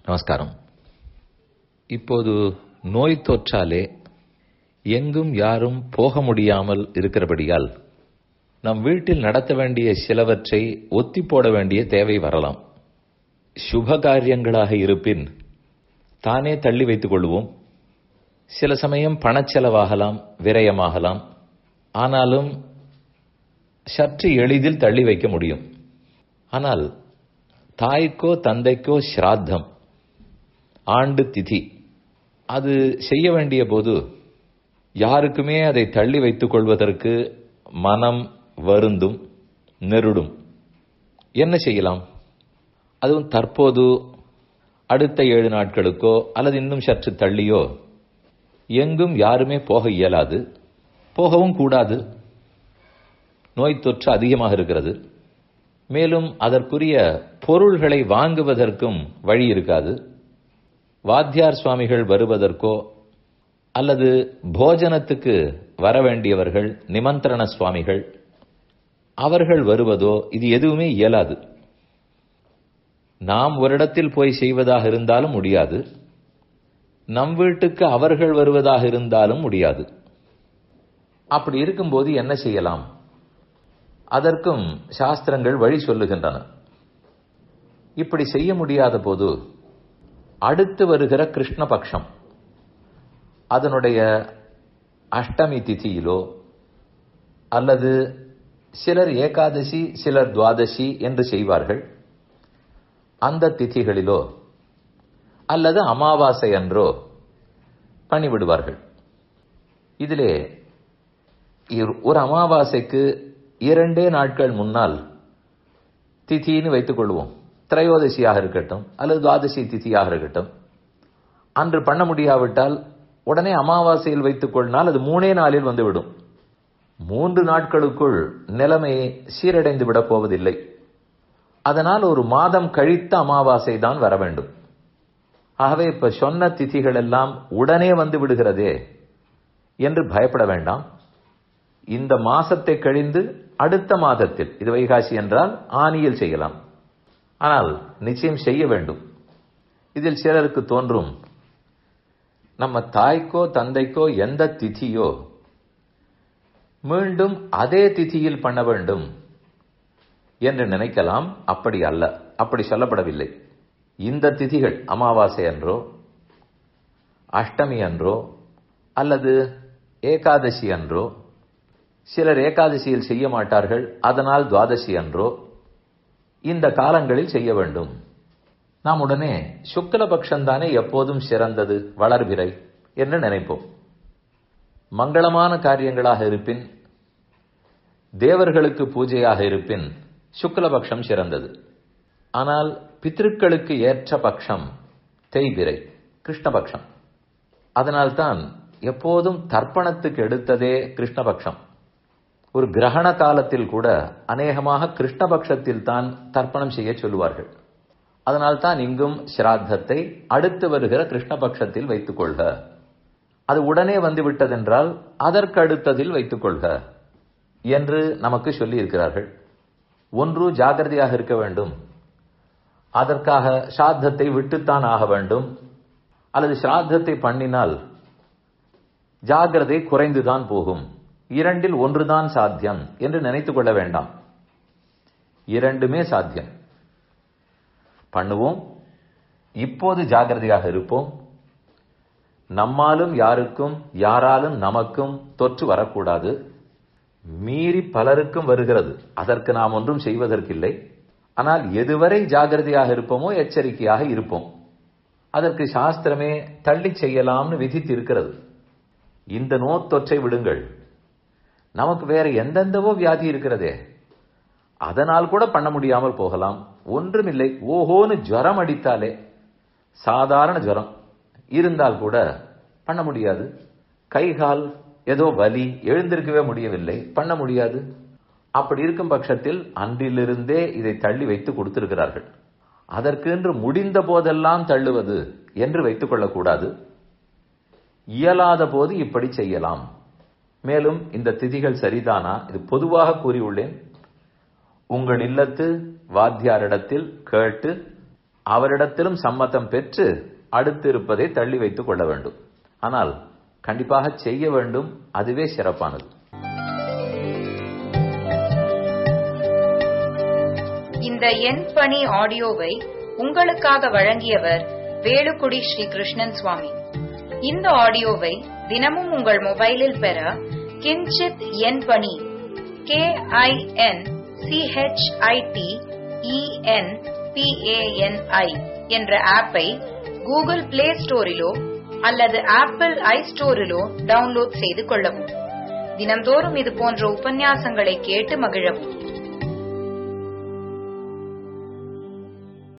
நமஸ்காரம் இப்போது நோய் தொற்றாலே எங்கும் யாரும் போக முடியாமல் இருக்கிறபடியால் நம் வீட்டில் நடத்த வேண்டிய சிலவற்றை ஒத்தி போட வேண்டிய தேவை வரலாம் சுப காரியங்களாக இருப்பின் தானே தள்ளி வைத்துக் கொள்வோம் சில சமயம் பணச்செலவாகலாம் விரயமாகலாம் ஆனாலும் சற்று எளிதில் தள்ளி வைக்க முடியும் ஆனால் தாய்க்கோ தந்தைக்கோ ஸ்ராத்தம் ஆண்டு திதி அது செய்ய வேண்டிய போது யாருக்குமே அதை தள்ளி வைத்துக் கொள்வதற்கு மனம் வருந்தும் நெருடும் என்ன செய்யலாம் அதுவும் தற்போது அடுத்த ஏழு நாட்களுக்கோ அல்லது இன்னும் சற்று தள்ளியோ எங்கும் யாருமே போக இயலாது போகவும் கூடாது நோய் தொற்று அதிகமாக இருக்கிறது மேலும் அதற்குரிய பொருள்களை வாங்குவதற்கும் வழி இருக்காது வாத்தியார் சுவாமிகள் வருவதற்கோ அல்லது போஜனத்துக்கு வர வேண்டியவர்கள் நிமந்திரண சுவாமிகள் அவர்கள் வருவதோ இது எதுவுமே இயலாது நாம் ஒரு இடத்தில் போய் செய்வதாக இருந்தாலும் முடியாது நம் வீட்டுக்கு அவர்கள் வருவதாக இருந்தாலும் முடியாது அப்படி இருக்கும்போது என்ன செய்யலாம் அதற்கும் சாஸ்திரங்கள் வழி சொல்லுகின்றன இப்படி செய்ய முடியாத போது அடுத்து வருகிற கிருஷ்ணபக்ஷம் அதனுடைய அஷ்டமி திதியிலோ அல்லது சிலர் ஏகாதசி சிலர் துவாதசி என்று செய்வார்கள் அந்த திதிகளிலோ அல்லது அமாவாசை அன்றோ பணிவிடுவார்கள் இதிலே ஒரு அமாவாசைக்கு இரண்டே நாட்கள் முன்னால் திதின்னு வைத்துக் கொள்வோம் திரையோதசியாக இருக்கட்டும் அல்லது துவாதசி திதியாக இருக்கட்டும் அன்று பண்ண முடியாவிட்டால் உடனே அமாவாசையில் வைத்துக் கொள்ளினால் அது மூணே நாளில் வந்துவிடும் மூன்று நாட்களுக்குள் நிலைமை சீரடைந்து விடப் போவதில்லை அதனால் ஒரு மாதம் கழித்த அமாவாசை தான் வர வேண்டும் ஆகவே இப்ப சொன்ன திதிகள் எல்லாம் உடனே வந்து விடுகிறதே என்று பயப்பட வேண்டாம் இந்த மாசத்தை கழிந்து அடுத்த மாதத்தில் இது வைகாசி என்றால் ஆணியில் செய்யலாம் ஆனால் நிச்சயம் செய்ய வேண்டும் இதில் சிலருக்கு தோன்றும் நம்ம தாய்க்கோ தந்தைக்கோ எந்த திதியோ மீண்டும் அதே திதியில் பண்ண வேண்டும் என்று நினைக்கலாம் அப்படி அல்ல அப்படி சொல்லப்படவில்லை இந்த திதிகள் அமாவாசை அன்றோ அஷ்டமி அன்றோ அல்லது ஏகாதசி அன்றோ சிலர் ஏகாதசியில் செய்ய மாட்டார்கள் அதனால் துவாதசி அன்றோ இந்த காலங்களில் செய்ய வேண்டும் நாம் உடனே சுக்லபக்ஷந்தானே எப்போதும் சிறந்தது வளர்பிறை என்று நினைப்போம் மங்களமான காரியங்களாக இருப்பின் தேவர்களுக்கு பூஜையாக இருப்பின் சுக்லபக்ஷம் சிறந்தது ஆனால் பித்திருக்களுக்கு ஏற்ற பட்சம் தேய்பிரை கிருஷ்ணபக்ஷம் அதனால்தான் எப்போதும் தர்ப்பணத்துக்கு எடுத்ததே கிருஷ்ணபக்ஷம் ஒரு கிரகண காலத்தில் கூட அநேகமாக கிருஷ்ணபக்ஷத்தில் தான் தர்ப்பணம் செய்ய சொல்லுவார்கள் அதனால் தான் இங்கும் ஸ்ராத்தத்தை அடுத்து வருகிற கிருஷ்ணபக்ஷத்தில் வைத்துக் கொள்க அது உடனே வந்து விட்டதென்றால் அதற்கு அடுத்ததில் வைத்துக் கொள்க என்று நமக்கு சொல்லி இருக்கிறார்கள் ஒன்று ஜாகிரதையாக இருக்க வேண்டும் அதற்காக ஸ்ராத்தத்தை விட்டுத்தான் ஆக வேண்டும் அல்லது ஸ்ராத்தத்தை பண்ணினால் ஜாகிரதை குறைந்துதான் போகும் இரண்டில் ஒன்றுதான் சாத்தியம் என்று நினைத்துக் கொள்ள வேண்டாம் இரண்டுமே சாத்தியம் பண்ணுவோம் இப்போது ஜாகிரதையாக இருப்போம் நம்மாலும் யாருக்கும் யாராலும் நமக்கும் தொற்று வரக்கூடாது மீறி பலருக்கும் வருகிறது அதற்கு நாம் ஒன்றும் செய்வதற்கில்லை ஆனால் எதுவரை ஜாகிரதையாக இருப்போமோ எச்சரிக்கையாக இருப்போம் அதற்கு சாஸ்திரமே தள்ளி செய்யலாம்னு விதித்து இருக்கிறது இந்த நோத்தொற்றை விடுங்கள் நமக்கு வேற எந்தெந்தவோ வியாதி இருக்கிறதே அதனால் கூட பண்ண முடியாமல் போகலாம் ஒன்றுமில்லை ஓஹோன்னு ஜுரம் அடித்தாலே சாதாரண ஜுரம் இருந்தால் கூட பண்ண முடியாது கை கால் ஏதோ வலி எழுந்திருக்கவே முடியவில்லை பண்ண முடியாது அப்படி இருக்கும் பட்சத்தில் அன்றிலிருந்தே இதை தள்ளி வைத்து கொடுத்திருக்கிறார்கள் அதற்கென்று முடிந்த போதெல்லாம் தள்ளுவது என்று வைத்துக் கொள்ளக்கூடாது இயலாத போது இப்படி செய்யலாம் மேலும் இந்த திதிகள் சரிதானா இது பொதுவாக கூறியுள்ளேன் உங்கள் இல்லத்து வாத்தியாரிடத்தில் கேட்டு அவரிடத்திலும் சம்மதம் பெற்று அடுத்து இருப்பதை தள்ளி வைத்துக் கொள்ள வேண்டும் ஆனால் கண்டிப்பாக செய்ய வேண்டும் அதுவே சிறப்பானது இந்த எண் பணி ஆடியோவை உங்களுக்காக வழங்கியவர் வேலுக்குடி ஸ்ரீ கிருஷ்ணன் சுவாமி இந்த ஆடியோவை தினமும் உங்கள் மொபைலில் பெற கிஞ்சித் எண் பணி கே ஐ என் சிஹெச்ஐடி இஎன் பிஏஎன்ஐ என்ற ஆப்பை கூகுள் பிளே ஸ்டோரிலோ அல்லது ஆப்பிள் ஐ ஸ்டோரிலோ டவுன்லோட் செய்து கொள்ளவும் தினம்தோறும் இது போன்ற உபன்யாசங்களை கேட்டு மகிழவும்